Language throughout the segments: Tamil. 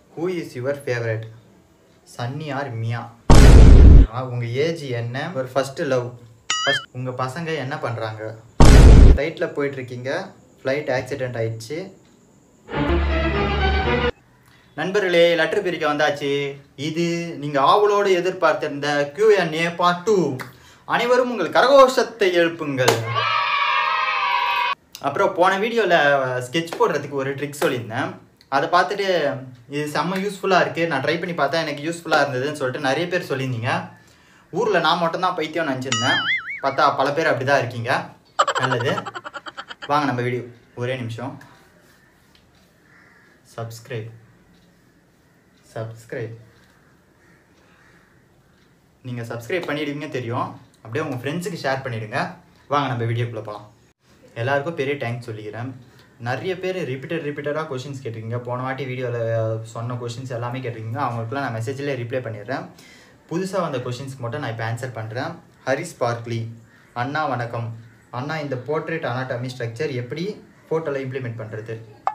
Who is your favourite Sunny or Mia உங்கள் ஏஜ் என்ன ஒரு ஃபஸ்ட்டு லவ் ஃபஸ்ட் உங்கள் பசங்க என்ன பண்ணுறாங்க ஃப்ளைட்டில் போயிட்டுருக்கீங்க ஃப்ளைட் ஆக்சிடெண்ட் ஆயிடுச்சு நண்பர்களே லெட்டர் பிரிக்க வந்தாச்சு இது நீங்கள் ஆவலோடு எதிர்பார்த்திருந்த கியூஎன்ஏ பார்ட் டூ அனைவரும் உங்கள் கரகோஷத்தை எழுப்புங்கள் அப்புறம் போன வீடியோவில் ஸ்கெட்ச் போடுறதுக்கு ஒரு ட்ரிக் சொல்லியிருந்தேன் அதை பார்த்துட்டு இது செம்ம யூஸ்ஃபுல்லாக இருக்குது நான் ட்ரை பண்ணி பார்த்தா எனக்கு யூஸ்ஃபுல்லாக இருந்ததுன்னு சொல்லிட்டு நிறைய பேர் சொல்லியிருந்தீங்க ஊரில் நான் மட்டும்தான் பைத்தியம் நினச்சிருந்தேன் பார்த்தா பல பேர் அப்படி தான் இருக்கீங்க நல்லது வாங்க நம்ம வீடியோ ஒரே நிமிஷம் சப்ஸ்கிரைப் சப்ஸ்கிரைப் நீங்கள் சப்ஸ்கிரைப் பண்ணிடுவீங்க தெரியும் அப்படியே உங்கள் ஃப்ரெண்ட்ஸுக்கு ஷேர் பண்ணிவிடுங்க வாங்க நம்ம வீடியோக்குள்ளே போகலாம் எல்லாருக்கும் பெரிய தேங்க்ஸ் சொல்லிக்கிறேன் நிறைய பேர் ரிப்பீட்டட் ரிப்பீட்டடாக கொஷின்ஸ் கேட்டிருக்கீங்க போன வாட்டி வீடியோவில் சொன்ன கொஷின்ஸ் எல்லாமே கேட்டிருக்கீங்க அவங்களுக்குலாம் நான் மெசேஜ்லேயே ரிப்ளை பண்ணிடுறேன் புதுசாக வந்த கொஷின்ஸ்க்கு மட்டும் நான் இப்போ ஆன்சர் பண்ணுறேன் ஹரிஸ் பார்க்லி அண்ணா வணக்கம் அண்ணா இந்த போர்ட்ரேட் அனாட்டமி ஸ்ட்ரக்சர் எப்படி ஃபோட்டோவில் இம்ப்ளிமெண்ட் பண்ணுறது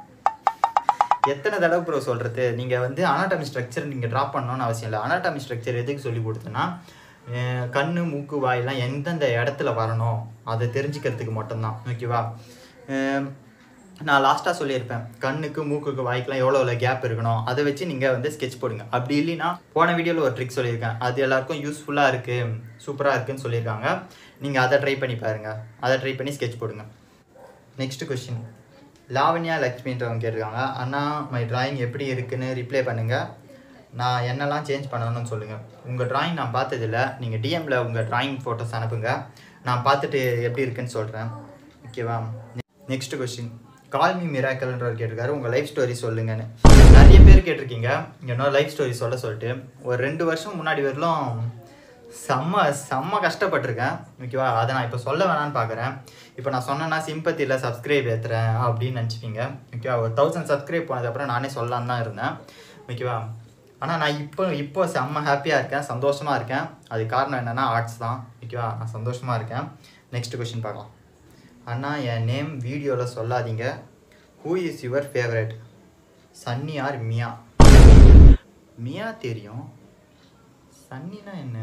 எத்தனை தடவை ப்ரோ சொல்கிறது நீங்கள் வந்து அனாட்டமி ஸ்ட்ரக்சர் நீங்கள் ட்ரா பண்ணணும்னு அவசியம் இல்லை அனாட்டமி ஸ்ட்ரக்சர் எதுக்கு சொல்லி கொடுத்தேன்னா அஹ் கண்ணு மூக்கு வாயெல்லாம் எந்தெந்த இடத்துல வரணும் அதை தெரிஞ்சுக்கிறதுக்கு மட்டும்தான் ஓகேவா அஹ் நான் லாஸ்ட்டாக சொல்லியிருப்பேன் கண்ணுக்கு மூக்குக்கு வாய்க்கெலாம் எவ்வளோ எவ்வளோ கேப் இருக்கணும் அதை வச்சு நீங்கள் வந்து ஸ்கெட்ச் போடுங்க அப்படி இல்லைன்னா போன வீடியோவில் ஒரு ட்ரிக் சொல்லியிருக்கேன் அது எல்லாருக்கும் யூஸ்ஃபுல்லாக இருக்குது சூப்பராக இருக்குன்னு சொல்லியிருக்காங்க நீங்கள் அதை ட்ரை பண்ணி பாருங்கள் அதை ட்ரை பண்ணி ஸ்கெட்ச் போடுங்க நெக்ஸ்ட் கொஷின் லாவண்யா லக்ஷ்மின்றவங்க கேட்டிருக்காங்க அண்ணா மை டிராயிங் எப்படி இருக்குன்னு ரிப்ளை பண்ணுங்கள் நான் என்னெல்லாம் சேஞ்ச் பண்ணணும்னு சொல்லுங்கள் உங்கள் டிராயிங் நான் பார்த்ததில்ல நீங்கள் டிஎம்மில் உங்கள் டிராயிங் ஃபோட்டோஸ் அனுப்புங்க நான் பார்த்துட்டு எப்படி இருக்குன்னு சொல்கிறேன் ஓகேவா நெக்ஸ்ட் கொஸ்டின் கால்மி மிராக்கல்ன்றவர் கேட்டிருக்காரு உங்கள் லைஃப் ஸ்டோரி சொல்லுங்கன்னு நிறைய பேர் கேட்டிருக்கீங்க என்னோட லைஃப் ஸ்டோரி சொல்ல சொல்லிட்டு ஒரு ரெண்டு வருஷம் முன்னாடி வரலும் செம்ம செம்ம கஷ்டப்பட்டிருக்கேன் ஓகேவா அதை நான் இப்போ சொல்ல வேணான்னு பார்க்குறேன் இப்போ நான் சொன்னேன்னா சிம்பத்தியில் சப்ஸ்கிரைப் ஏற்றுறேன் அப்படின்னு நினச்சிப்பீங்க ஓகேவா ஒரு தௌசண்ட் சப்ஸ்கிரைப் போனதுக்கப்புறம் நானே சொல்லலான்னு தான் இருந்தேன் ஓகேவா ஆனால் நான் இப்போ இப்போ செம்ம ஹாப்பியாக இருக்கேன் சந்தோஷமாக இருக்கேன் அது காரணம் என்னென்னா ஆர்ட்ஸ் தான் ஓகேவா நான் சந்தோஷமாக இருக்கேன் நெக்ஸ்ட் கொஷின் பார்க்கலாம் அண்ணா என் நேம் வீடியோவில் சொல்லாதீங்க who is your favourite Sunny or Mia Mia தெரியும் சன்னினா என்ன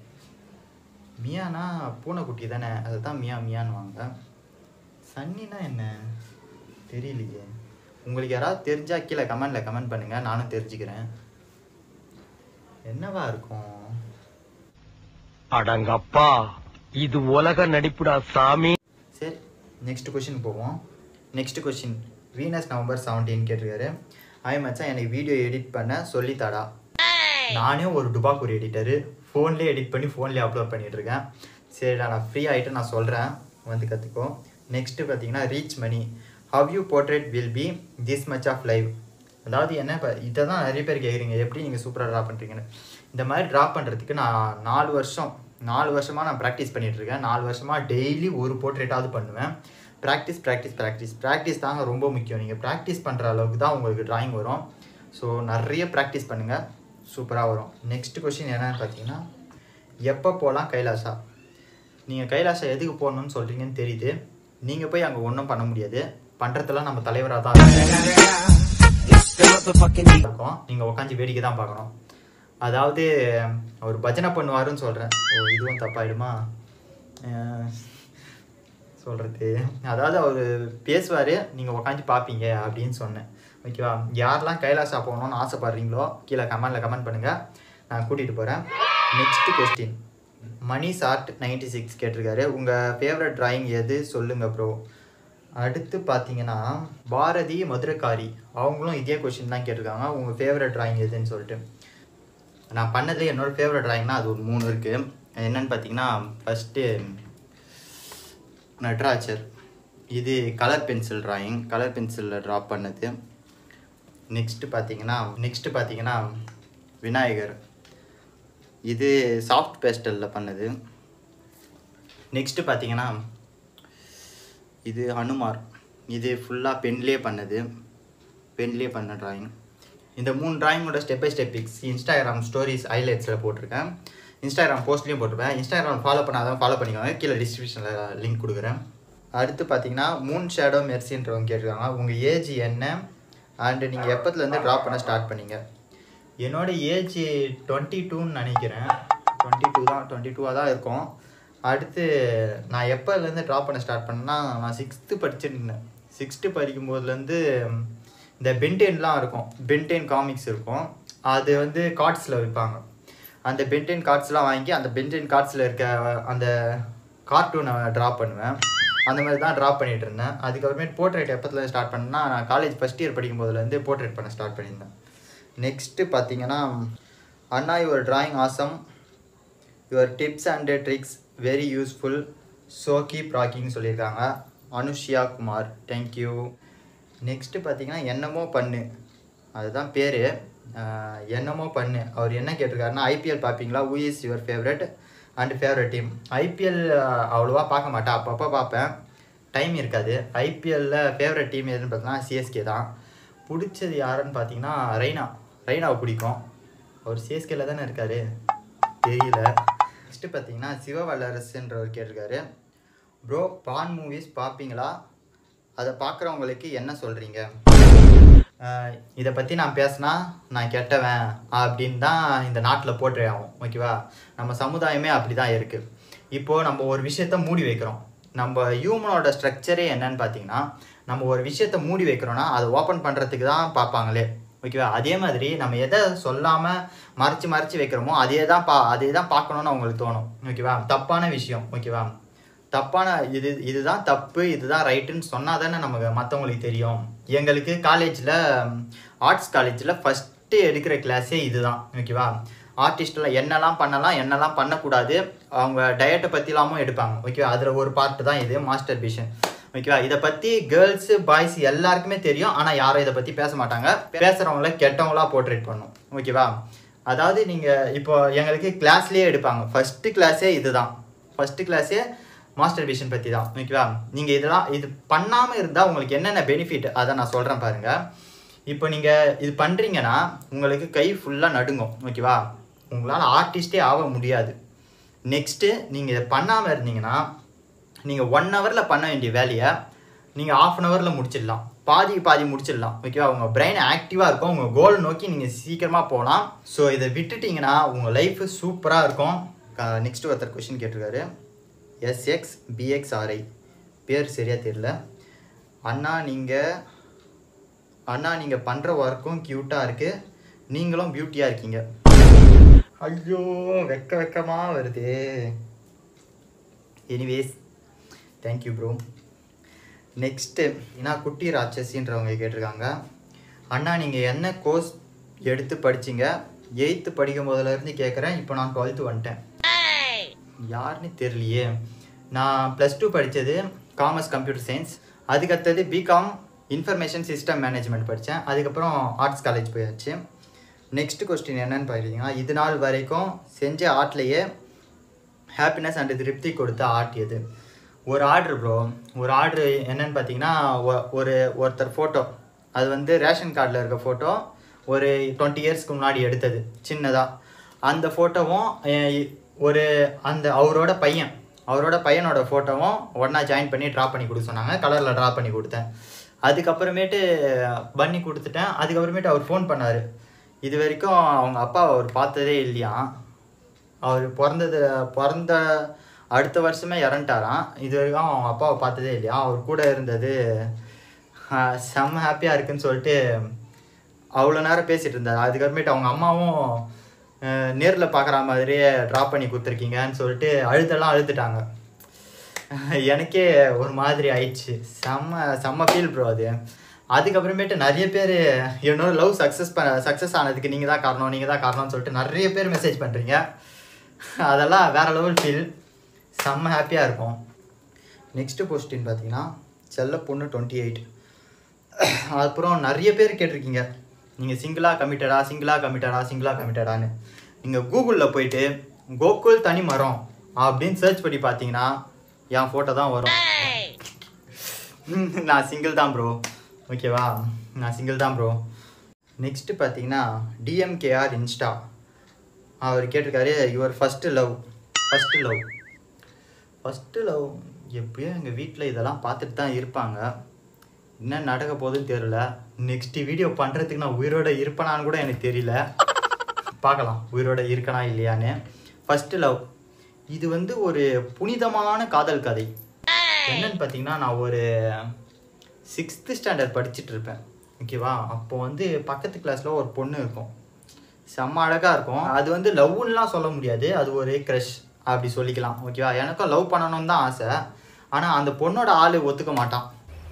மியானா பூனைக்குட்டி தானே அதை தான் மியா மியான்னு வாங்க சன்னினா என்ன தெரியலையே உங்களுக்கு யாராவது தெரிஞ்சா கீழே கமெண்டில் கமெண்ட் பண்ணுங்கள் நானும் தெரிஞ்சுக்கிறேன் என்னவா இருக்கும் அடங்கப்பா இது உலக நடிப்புடா சாமி சரி நெக்ஸ்ட் கொஷின் போவோம் next question Venus November seventeen கேட்டிருக்காரு ஆய் மச்சான் எனக்கு வீடியோ எடிட் பண்ண சொல்லித்தாடா நானே ஒரு டுபாக்கூர் எடிட்டரு ஃபோன்லேயே எடிட் பண்ணி ஃபோன்லேயே அப்லோட் பண்ணிட்டு இருக்கேன் சரிடா நான் ஃப்ரீ ஆகிட்டு நான் சொல்கிறேன் வந்து கற்றுக்கோ நெக்ஸ்ட்டு பார்த்தீங்கன்னா reach money how you portrait will be this much of live அதாவது என்ன இப்போ இதை தான் நிறைய பேர் கேட்குறீங்க எப்படி நீங்கள் சூப்பராக ட்ரா பண்ணுறீங்கன்னு இந்த மாதிரி ட்ரா பண்ணுறதுக்கு நான் நாலு வருஷம் நாலு வருஷமாக நான் ப்ராக்டிஸ் பண்ணிகிட்ருக்கேன் நாலு வருஷமாக டெய்லி ஒரு போர்ட்ரேட்டாவது பண்ணுவேன் ப்ராக்டிஸ் ப்ராக்டிஸ் ப்ராக்டிஸ் ப்ராக்டிஸ் தாங்க ரொம்ப முக்கியம் நீங்கள் ப்ராக்டிஸ் பண்ணுற அளவுக்கு தான் உங்களுக்கு டிராயிங் வரும் ஸோ நிறைய ப்ராக்டிஸ் பண்ணுங்கள் சூப்பராக வரும் நெக்ஸ்ட் கொஷின் என்னன்னு பார்த்தீங்கன்னா எப்போ போகலாம் கைலாசா நீங்கள் கைலாசா எதுக்கு போகணும்னு சொல்கிறீங்கன்னு தெரியுது நீங்கள் போய் அங்கே ஒன்றும் பண்ண முடியாது பண்ணுறதுலாம் நம்ம தலைவராக தான் இருக்கும் நீங்கள் உட்காந்து வேடிக்கை தான் பார்க்கணும் அதாவது அவர் பஜனை பண்ணுவாருன்னு சொல்கிறேன் ஓ இதுவும் தப்பாயிடுமா சொல்கிறது அதாவது அவர் பேசுவார் நீங்கள் உட்காந்து பார்ப்பீங்க அப்படின்னு சொன்னேன் ஓகேவா யாரெல்லாம் கைலாசா போகணும்னு ஆசைப்படுறீங்களோ கீழே கமெண்டில் கமெண்ட் பண்ணுங்கள் நான் கூட்டிகிட்டு போகிறேன் next question Mani chart ninety six கேட்டிருக்காரு உங்கள் ஃபேவரட் டிராயிங் எது சொல்லுங்கள் ப்ரோ அடுத்து பார்த்தீங்கன்னா பாரதி மதுரக்காரி அவங்களும் இதே கொஷின் தான் கேட்டிருக்காங்க உங்கள் ஃபேவரட் டிராயிங் எதுன்னு சொல்லிட்டு நான் பண்ணதுல என்னோடய ஃபேவரட் டிராயிங்னா அது ஒரு மூணு இருக்குது என்னென்னு பார்த்தீங்கன்னா ஃபஸ்ட்டு நட்ராஜர் இது கலர் பென்சில் டிராயிங் கலர் பென்சிலில் ட்ரா பண்ணது நெக்ஸ்ட்டு பார்த்தீங்கன்னா நெக்ஸ்ட்டு பார்த்தீங்கன்னா விநாயகர் இது சாஃப்ட் பேஸ்டலில் பண்ணது நெக்ஸ்ட்டு பார்த்தீங்கன்னா இது ஹனுமார் இது ஃபுல்லாக பென்லேயே பண்ணது பென்லேயே பண்ண டிராயிங் இந்த மூணு டிராயிங்கோட step by step pics Instagram stories ஹைலைட்ஸில் போட்டிருக்கேன் இன்ஸ்டாகிராம் போஸ்ட்லேயும் போட்டிருப்பேன் இன்ஸ்டாகிராம் ஃபாலோ பண்ணாதான் ஃபாலோ பண்ணிக்கோங்க கீழே டிஸ்கிரிப்ஷனில் லிங்க் கொடுக்குறேன் அடுத்து பார்த்தீங்கன்னா மூன் ஷேடோ மெர்சின்றவங்க கேட்டிருக்காங்க உங்கள் ஏஜ் என்ன அண்டு நீங்கள் எப்போத்துலேருந்து ட்ரா பண்ண ஸ்டார்ட் பண்ணீங்க என்னோட ஏஜ் டுவெண்ட்டி டூன்னு நினைக்கிறேன் டுவெண்ட்டி டூ தான் டுவெண்ட்டி டூவாக தான் இருக்கும் அடுத்து நான் எப்போலேருந்து ட்ராப் பண்ண ஸ்டார்ட் பண்ணேன்னா நான் சிக்ஸ்த்து படிச்சிருந்தேன் சிக்ஸ்த்து படிக்கும் போதுலேருந்து இந்த பென்டென்லாம் இருக்கும் பென்டென் காமிக்ஸ் இருக்கும் அது வந்து கார்ட்ஸில் விற்பாங்க அந்த பென்டென் கார்ட்ஸ்லாம் வாங்கி அந்த பென்டென் கார்ட்ஸில் இருக்க அந்த கார்ட்டூனை ட்ரா பண்ணுவேன் அந்த மாதிரி தான் ட்ரா பண்ணிட்டு இருந்தேன் அதுக்கப்புறமேட்டு போர்ட்ரேட் எப்பத்துல ஸ்டார்ட் பண்ணேன்னா நான் காலேஜ் ஃபஸ்ட் இயர் படிக்கும் போதுலேருந்து போர்ட்ரேட் பண்ண ஸ்டார்ட் பண்ணியிருந்தேன் நெக்ஸ்ட்டு பார்த்தீங்கன்னா அண்ணா your drawing awesome your tips and tricks very useful so keep rocking சொல்லியிருக்காங்க அனுஷியா குமார் தேங்க்யூ நெக்ஸ்ட்டு பார்த்தீங்கன்னா என்னமோ பண்ணு அதுதான் பேர் என்னமோ பண்ணு அவர் என்ன கேட்டிருக்காருன்னா ஐபிஎல் பார்ப்பீங்களா who is your favourite and favourite team IPL அவ்வளோவா பார்க்க மாட்டேன் அப்பப்போ பார்ப்பேன் டைம் இருக்காது ஐபிஎல்லில் ஃபேவரட் டீம் எதுன்னு பார்த்தீங்கன்னா சிஎஸ்கே தான் பிடிச்சது யாருன்னு பார்த்தீங்கன்னா ரெய்னா ரெய்னாவை பிடிக்கும் அவர் சிஎஸ்கேல தானே இருக்காரு தெரியல நெக்ஸ்ட்டு பார்த்தீங்கன்னா சிவவல்லரசுன்றவர் கேட்டிருக்காரு ப்ரோ பான் மூவிஸ் பார்ப்பீங்களா அதை பார்க்குறவங்களுக்கு என்ன சொல்கிறீங்க இதை பற்றி நான் பேசினா நான் கெட்டவன் அப்படின்னு தான் இந்த நாட்டில் போற்றே ஆகும் ஓகேவா நம்ம சமுதாயமே அப்படி தான் இருக்குது இப்போது நம்ம ஒரு விஷயத்த மூடி வைக்கிறோம் நம்ம ஹியூமனோட ஸ்ட்ரக்சரே என்னன்னு பார்த்தீங்கன்னா நம்ம ஒரு விஷயத்த மூடி வைக்கிறோன்னா அதை ஓப்பன் பண்ணுறதுக்கு தான் பார்ப்பாங்களே ஓகேவா அதே மாதிரி நம்ம எதை சொல்லாமல் மறைச்சு மறைச்சு வைக்கிறோமோ அதே தான் பா அதே தான் பார்க்கணுன்னு அவங்களுக்கு தோணும் ஓகேவா தப்பான விஷயம் ஓகேவா தப்பான இது இதுதான் தப்பு இதுதான் ரைட்டுன்னு சொன்னால் தானே நமக்கு மற்றவங்களுக்கு தெரியும் எங்களுக்கு காலேஜில் ஆர்ட்ஸ் காலேஜில் ஃபஸ்ட்டு எடுக்கிற கிளாஸே இதுதான் ஓகேவா ஆர்டிஸ்டில் என்னெல்லாம் பண்ணலாம் என்னெல்லாம் பண்ணக்கூடாது அவங்க டயட்டை பற்றிலாமும் எடுப்பாங்க ஓகேவா அதில் ஒரு பார்ட்டு தான் இது மாஸ்டர் பிஷன் ஓகேவா இதை பற்றி கேர்ள்ஸு பாய்ஸ் எல்லாருக்குமே தெரியும் ஆனால் யாரும் இதை பற்றி பேச மாட்டாங்க பேசுகிறவங்கள கெட்டவங்களா போர்ட்ரேட் பண்ணும் ஓகேவா அதாவது நீங்கள் இப்போ எங்களுக்கு கிளாஸ்லேயே எடுப்பாங்க ஃபஸ்ட்டு கிளாஸே இதுதான் ஃபஸ்ட்டு கிளாஸே மாஸ்டர் விஷன் பற்றி தான் ஓகேவா நீங்கள் இதெல்லாம் இது பண்ணாமல் இருந்தால் உங்களுக்கு என்னென்ன பெனிஃபிட் அதை நான் சொல்கிறேன் பாருங்கள் இப்போ நீங்கள் இது பண்ணுறீங்கன்னா உங்களுக்கு கை ஃபுல்லாக நடுங்கும் ஓகேவா உங்களால் ஆர்டிஸ்டே ஆக முடியாது நெக்ஸ்ட்டு நீங்கள் இதை பண்ணாமல் இருந்தீங்கன்னா நீங்கள் ஒன் ஹவரில் பண்ண வேண்டிய வேலையை நீங்கள் ஆஃப் அன் ஹவரில் முடிச்சிடலாம் பாதி பாதி முடிச்சிடலாம் ஓகேவா உங்கள் பிரெயின் ஆக்டிவாக இருக்கும் உங்கள் கோல் நோக்கி நீங்கள் சீக்கிரமாக போகலாம் ஸோ இதை விட்டுட்டிங்கன்னா உங்கள் லைஃப் சூப்பராக இருக்கும் நெக்ஸ்ட் ஒருத்தர் கொஷின் கேட்டிருக்காரு எஸ்எக்ஸ் பிஎக்ஸ்ஆர்ஐ பேர் சரியாக தெரியல அண்ணா நீங்கள் அண்ணா நீங்கள் பண்ணுற ஒர்க்கும் க்யூட்டாக இருக்குது நீங்களும் பியூட்டியாக இருக்கீங்க ஐயோ வெக்க வெக்கமாக வருது எனிவேஸ் தேங்க்யூ ப்ரோ நெக்ஸ்ட்டு ஏன்னா குட்டி ராட்சசின்றவங்க கேட்டிருக்காங்க அண்ணா நீங்கள் என்ன கோர்ஸ் எடுத்து படிச்சீங்க எயித்து படிக்கும் போதுலேருந்து கேட்குறேன் இப்போ நான் டுவெல்த்து வந்துட்டேன் யாருன்னு தெரியலையே நான் ப்ளஸ் டூ படித்தது காமர்ஸ் கம்ப்யூட்டர் சயின்ஸ் அதுக்கடுத்தது பிகாம் இன்ஃபர்மேஷன் சிஸ்டம் மேனேஜ்மெண்ட் படித்தேன் அதுக்கப்புறம் ஆர்ட்ஸ் காலேஜ் போயாச்சு நெக்ஸ்ட் கொஸ்டின் என்னன்னு பார்த்தீங்கன்னா இது நாள் வரைக்கும் செஞ்ச ஆர்ட்லேயே ஹாப்பினஸ் அண்ட் திருப்தி கொடுத்த ஆர்ட் எது ஒரு ஆர்டர் ப்ரோ ஒரு ஆர்டர் என்னன்னு பார்த்தீங்கன்னா ஒ- ஒரு ஒருத்தர் ஃபோட்டோ அது வந்து ரேஷன் கார்டில் இருக்க ஃபோட்டோ ஒரு டுவெண்ட்டி இயர்ஸ்க்கு முன்னாடி எடுத்தது சின்னதாக அந்த ஃபோட்டோவும் ஒரு அந்த அவரோட பையன் அவரோட பையனோட ஃபோட்டோவும் ஒன்றா ஜாயின் பண்ணி ட்ரா பண்ணி கொடுக்க சொன்னாங்க கலரில் ட்ரா பண்ணி கொடுத்தேன் அதுக்கப்புறமேட்டு பண்ணி கொடுத்துட்டேன் அதுக்கப்புறமேட்டு அவர் ஃபோன் பண்ணார் இது வரைக்கும் அவங்க அப்பா அவர் பார்த்ததே இல்லையா அவர் பிறந்தது பிறந்த அடுத்த வருஷமே இறந்துட்டாராம் இது வரைக்கும் அவங்க அப்பாவை பார்த்ததே இல்லையா அவர் கூட இருந்தது ஆஹ், செம்ம ஹாப்பியாக இருக்குன்னு சொல்லிட்டு அவ்வளோ நேரம் பேசிகிட்டு இருந்தார் அதுக்கப்புறமேட்டு அவங்க அம்மாவும் நேரில் பார்க்குற மாதிரியே ட்ராப் பண்ணி கொடுத்துருக்கீங்கன்னு சொல்லிட்டு அழுதெல்லாம் அழுதுட்டாங்க எனக்கே ஒரு மாதிரி ஆயிடுச்சு செம்ம செம்ம ஃபீல் ப்ரோ அது அதுக்கப்புறமேட்டு நிறைய பேர் என்னோட லவ் சக்ஸஸ் பண்ண சக்ஸஸ் ஆனதுக்கு நீங்கள் தான் காரணம் நீங்கள் தான் காரணம்னு சொல்லிட்டு நிறைய பேர் மெசேஜ் பண்ணுறீங்க அதெல்லாம் வேற லெவல் ஃபீல் செம்ம ஹாப்பியாக இருக்கும் நெக்ஸ்ட்டு கொஸ்டின் பார்த்தீங்கன்னா செல்ல பொண்ணு டுவெண்ட்டி எயிட் அப்புறம் நிறைய பேர் கேட்டிருக்கீங்க நீங்கள் சிங்கிளாக கமிட்டடா சிங்கிளாக கமிட்டடா சிங்கிளாக கமிட்டடான்னு நீங்கள் கூகுளில் போயிட்டு கோகுல் தனி மரம் அப்படின்னு சர்ச் பண்ணி பார்த்தீங்கன்னா என் ஃபோட்டோ தான் வரும் நான் சிங்கிள் தான் ப்ரோ ஓகேவா நான் சிங்கிள் தான் ப்ரோ நெக்ஸ்ட்டு பார்த்தீங்கன்னா டிஎம்கேஆர் இன்ஸ்டா அவர் கேட்டிருக்காரு your first love first love first love எப்படியோ எங்கள் வீட்டில் இதெல்லாம் பார்த்துட்டு தான் இருப்பாங்க என்ன நடக்க போகுதுன்னு தெரியல நெக்ஸ்ட் வீடியோ பண்ணுறதுக்கு நான் உயிரோட இருப்பேனான்னு கூட எனக்கு தெரியல பார்க்கலாம் உயிரோட இருக்கனா இல்லையான்னு ஃபர்ஸ்ட் லவ் இது வந்து ஒரு புனிதமான காதல் கதை என்னன்னு பார்த்தீங்கன்னா நான் ஒரு சிக்ஸ்த்து ஸ்டாண்டர்ட் படிச்சுட்டு இருப்பேன் ஓகேவா அப்போ வந்து பக்கத்து கிளாஸில் ஒரு பொண்ணு இருக்கும் செம்ம அழகாக இருக்கும் அது வந்து லவ்னுலாம் சொல்ல முடியாது அது ஒரு க்ரஷ் அப்படி சொல்லிக்கலாம் ஓகேவா எனக்கும் லவ் பண்ணணும்னு தான் ஆசை ஆனால் அந்த பொண்ணோட ஆள் ஒத்துக்க மாட்டான்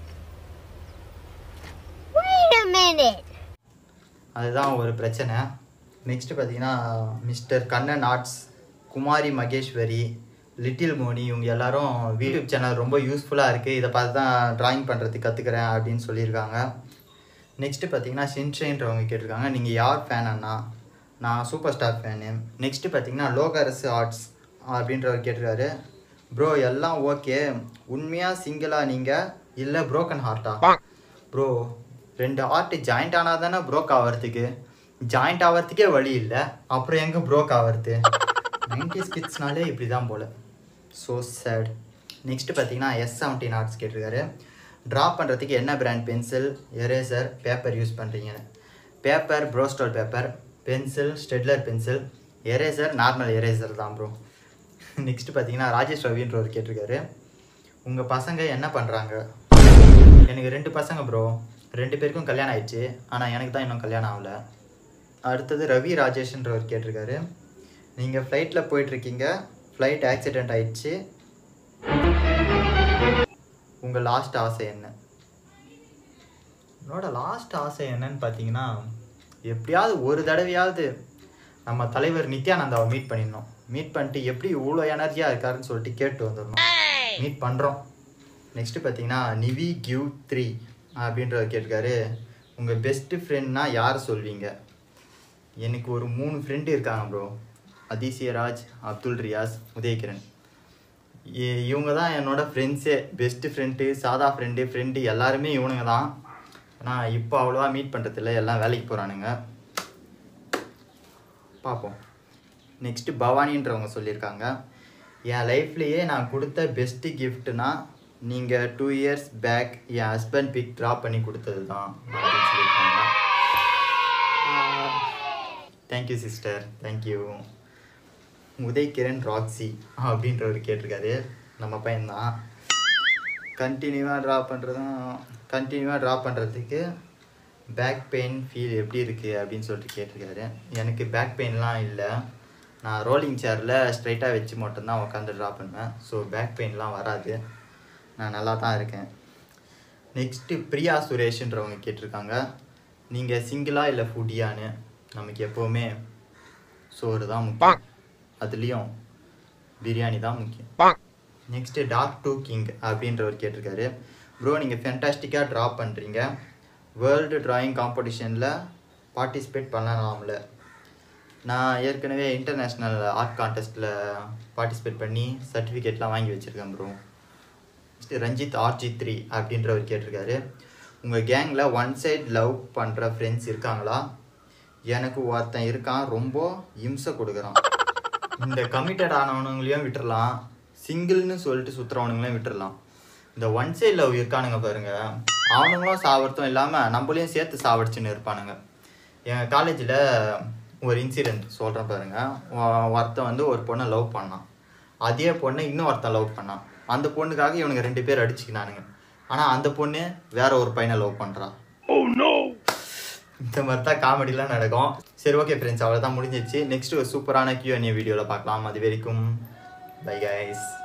Wait a minute. அதுதான் ஒரு பிரச்சனை நெக்ஸ்ட் பார்த்தீங்கன்னா mister Kannan arts Kumari Maheswari little Moni இவங்க எல்லாரும் யூடியூப் சேனல் ரொம்ப யூஸ்ஃபுல்லாக இருக்குது இதை பார்த்து தான் ட்ராயிங் பண்ணுறதுக்கு கற்றுக்கிறேன் அப்படின்னு சொல்லியிருக்காங்க நெக்ஸ்ட்டு பார்த்தீங்கன்னா சின்ஷைன்றவங்க கேட்டிருக்காங்க நீங்கள் யார் ஃபேன் அண்ணா நான் சூப்பர் ஸ்டார் ஃபேனு நெக்ஸ்ட்டு பார்த்தீங்கன்னா லோகரசு ஆர்ட்ஸ் அப்படின்றவர் கேட்டிருக்காரு ப்ரோ எல்லாம் ஓகே உண்மையாக சிங்கிளாக நீங்கள் இல்லை broken ஹார்ட்டா ப்ரோ ரெண்டு ஆர்ட் ஜாயிண்ட் ஆனால் தானே ப்ரோக் ஆகிறதுக்கு ஜாயிண்ட் ஆகிறதுக்கே வழி இல்லை அப்புறம் எங்கே ப்ரோக் ஆகிறது நைன்டிஸ் கிட்ஸ்னாலே இப்படி தான் போல் ஸோ சேட் நெக்ஸ்ட்டு பார்த்தீங்கன்னா எஸ் செவன்டீன் ஆர்ட்ஸ் கேட்டிருக்காரு ட்ரா பண்ணுறதுக்கு என்ன brand pencil eraser paper use பண்ணுறீங்கன்னு paper Bristol paper pencil Staedtler pencil eraser normal eraser தான் ப்ரோ நெக்ஸ்ட்டு பார்த்தீங்கன்னா ராஜேஷ் ரவின்றவர் கேட்டிருக்காரு உங்கள் பசங்க என்ன பண்ணுறாங்க எனக்கு ரெண்டு பசங்க ப்ரோ ரெண்டு பேருக்கும் கல்யாணம் ஆயிடுச்சு ஆனால் எனக்கு தான் இன்னும் கல்யாணம் ஆகல அடுத்தது ரவி ராஜேஷ்ன்றவர் கேட்டிருக்காரு நீங்கள் ஃப்ளைட்டில் போயிட்டுருக்கீங்க ஃப்ளைட் ஆக்சிடெண்ட் ஆயிடுச்சு உங்கள் லாஸ்ட் ஆசை என்ன என்னோட லாஸ்ட் ஆசை என்னன்னு பார்த்தீங்கன்னா எப்படியாவது ஒரு தடவையாவது நம்ம தலைவர் நித்யானந்தாவை மீட் பண்ணிடணும் மீட் பண்ணிட்டு எப்படி இவ்வளோ எனர்ஜியாக இருக்காருன்னு சொல்லிட்டு கேட்டு வந்துடணும் மீட் பண்ணுறோம் நெக்ஸ்ட்டு பார்த்தீங்கன்னா நிவி கிவ் த்ரீ அப்படின்றவர் கேட்டிருக்காரு உங்கள் பெஸ்ட்டு ஃப்ரெண்ட்னா யார் சொல்வீங்க எனக்கு ஒரு மூணு ஃப்ரெண்டு இருக்காங்க ப்ரோ அதிசயராஜ் அப்துல் ரியாஸ் உதயகிரண் இ- இவங்க தான் என்னோட ஃப்ரெண்ட்ஸே பெஸ்ட்டு ஃப்ரெண்டு சாதா ஃப்ரெண்டு ஃப்ரெண்டு எல்லாருமே இவனுங்க தான் ஆனால் இப்போ அவ்வளோவா மீட் பண்ணுறதில்ல எல்லாம் வேலைக்கு போகிறானுங்க பார்ப்போம் நெக்ஸ்ட்டு பவானின்றவங்க சொல்லியிருக்காங்க என் லைஃப்லேயே நான் கொடுத்த பெஸ்ட்டு கிஃப்ட்னா நீங்கள் டூ இயர்ஸ் பேக் என் ஹஸ்பண்ட் பிக் ட்ராப் பண்ணி கொடுத்தது தான் அப்படின்னு சொல்லியிருக்காங்க thank you sister thank you Udaykiran Roxy அப்படின்றவர் கேட்டிருக்காரு நம்ம பையன்தான் கண்டினியூவாக ட்ரா பண்ணுறதும் கண்டினியூவாக ட்ரா பண்ணுறதுக்கு பேக் பெயின் ஃபீல் எப்படி இருக்குது அப்படின்னு சொல்லிட்டு கேட்டிருக்காரு எனக்கு பேக் பெயின்லாம் இல்லை நான் ரோலிங் சேரில் ஸ்ட்ரைட்டாக வச்சு மட்டும்தான் உட்காந்து ட்ரா பண்ணுவேன் ஸோ பேக் பெயின்லாம் வராது நான் நல்லா தான் இருக்கேன் நெக்ஸ்ட்டு பிரியா சுரேஷ்ன்றவங்க கேட்டிருக்காங்க நீங்கள் சிங்கிளா இல்லை ஃபுட்டியான்னு நமக்கு எப்போவுமே சோறு தான் முக்கியம் அதுலேயும் பிரியாணி தான் முக்கியம் நெக்ஸ்ட்டு டார்க் டூ கிங் அப்படின்றவர் கேட்டிருக்காரு ப்ரோ நீங்கள் ஃபென்டாஸ்டிக்காக ட்ரா பண்ணுறீங்க வேர்ல்டு டிராயிங் காம்படிஷனில் பார்ட்டிசிபேட் பண்ணலாம்ல நான் ஏற்கனவே இன்டர்நேஷ்னல் ஆர்ட் கான்டெஸ்ட்டில் பார்ட்டிசிபேட் பண்ணி சர்டிஃபிகேட்லாம் வாங்கி வச்சுருக்கேன் bro next Ranjith RG three அப்படின்றவர் கேட்டிருக்காரு உங்கள் கேங்கில் ஒன் சைடு லவ் பண்ணுற ஃப்ரெண்ட்ஸ் இருக்காங்களா எனக்கு ஒருத்தன் இருக்கான் ரொம்ப இம்சை கொடுக்குறான் இந்த கமிட்டட் ஆனவனுங்களையும் விட்டுறலாம் சிங்கிள்னு சொல்லிட்டு சுற்றுறவனுங்களையும் விட்டுறலாம் இந்த ஒன் சைடு லவ் இருக்கானுங்க பாருங்க அவனுங்களும் சாவறதும் இல்லாமல் நம்மளையும் சேர்த்து சாவடிச்சுன்னு இருப்பானுங்க எங்கள் காலேஜில் ஒரு இன்சிடெண்ட் சொல்கிறேன் பாருங்க ஒ- ஒருத்தன் வந்து ஒரு பொண்ணை லவ் பண்ணான் அதே பொண்ணை இன்னும் ஒருத்தன் லவ் பண்ணான் அந்த பொண்ணுக்காக இவனுங்க ரெண்டு பேர் அடிச்சுக்கினானுங்க ஆனால் அந்த பொண்ணு வேற ஒரு பையனை லவ் பண்ணுறான் இந்த மாதிரி தான் காமெடிலாம் நடக்கும் சரி ஓகே ஃப்ரெண்ட்ஸ் அவ்வளோதான் முடிஞ்சிருச்சு நெக்ஸ்ட் ஒரு சூப்பரான கியூஎன்ஏ வீடியோவில் பார்க்கலாம் அது வரைக்கும் பை கைஸ்